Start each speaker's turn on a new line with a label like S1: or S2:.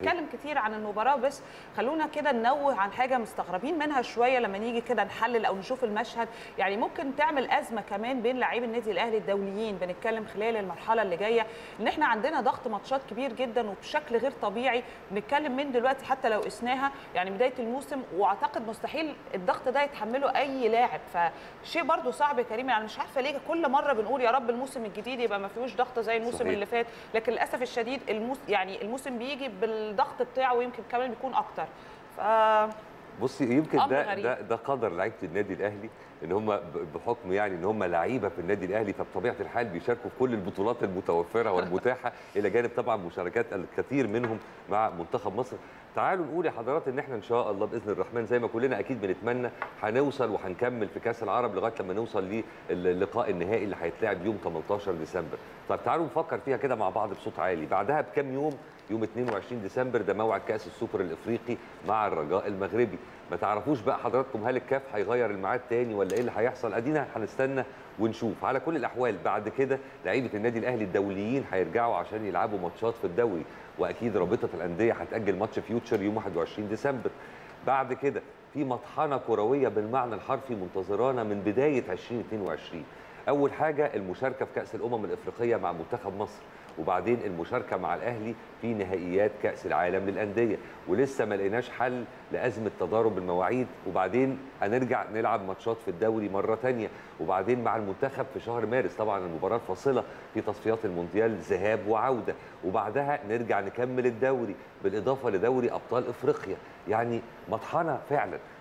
S1: نتكلم كتير عن المباراه بس خلونا كده ننوه عن حاجه مستغربين منها شويه لما نيجي كده نحلل او نشوف المشهد يعني ممكن تعمل ازمه كمان بين لاعبي النادي الاهلي الدوليين بنتكلم خلال المرحله اللي جايه ان احنا عندنا ضغط ماتشات كبير جدا وبشكل غير طبيعي بنتكلم من دلوقتي حتى لو قسناها يعني بدايه الموسم واعتقد مستحيل الضغط ده يتحمله اي لاعب فشيء برضو صعب يا كريم يعني مش عارفه ليه كل مره بنقول يا رب الموسم الجديد يبقى ما فيهوش ضغط زي الموسم
S2: صحيح.
S1: اللي فات لكن للاسف الشديد الموس يعني الموسم بيجي بالضغط بتاعه ويمكن كمان بيكون اكتر ف
S2: بصي يمكن
S1: أمر
S2: ده
S1: غريب.
S2: ده ده قدر لعيبه النادي الاهلي ان هم ب- بحكم يعني ان هم لعيبه في النادي الاهلي فبطبيعه الحال بيشاركوا في كل البطولات المتوفره والمتاحه الى جانب طبعا مشاركات الكثير منهم مع منتخب مصر تعالوا نقول يا حضرات ان احنا ان شاء الله باذن الرحمن زي ما كلنا اكيد بنتمنى هنوصل وهنكمل في كاس العرب لغايه لما نوصل للقاء النهائي اللي هيتلعب يوم 18 ديسمبر طب تعالوا نفكر فيها كده مع بعض بصوت عالي بعدها بكام يوم يوم 22 ديسمبر ده موعد كاس السوبر الافريقي مع الرجاء المغربي ما تعرفوش بقى حضراتكم هل الكاف هيغير الميعاد تاني ولا ايه اللي هيحصل ادينا هنستنى ونشوف على كل الاحوال بعد كده لعيبه النادي الاهلي الدوليين هيرجعوا عشان يلعبوا ماتشات في الدوري واكيد رابطه الانديه هتاجل ماتش فيوتشر يوم 21 ديسمبر بعد كده في مطحنه كرويه بالمعنى الحرفي منتظرانا من بدايه 2022 اول حاجه المشاركه في كاس الامم الافريقيه مع منتخب مصر وبعدين المشاركه مع الاهلي في نهائيات كاس العالم للانديه ولسه ما لقيناش حل لازمه تضارب المواعيد وبعدين هنرجع نلعب ماتشات في الدوري مره تانية وبعدين مع المنتخب في شهر مارس طبعا المباراه الفاصله في تصفيات المونديال ذهاب وعوده وبعدها نرجع نكمل الدوري بالاضافه لدوري ابطال افريقيا يعني مطحنه فعلا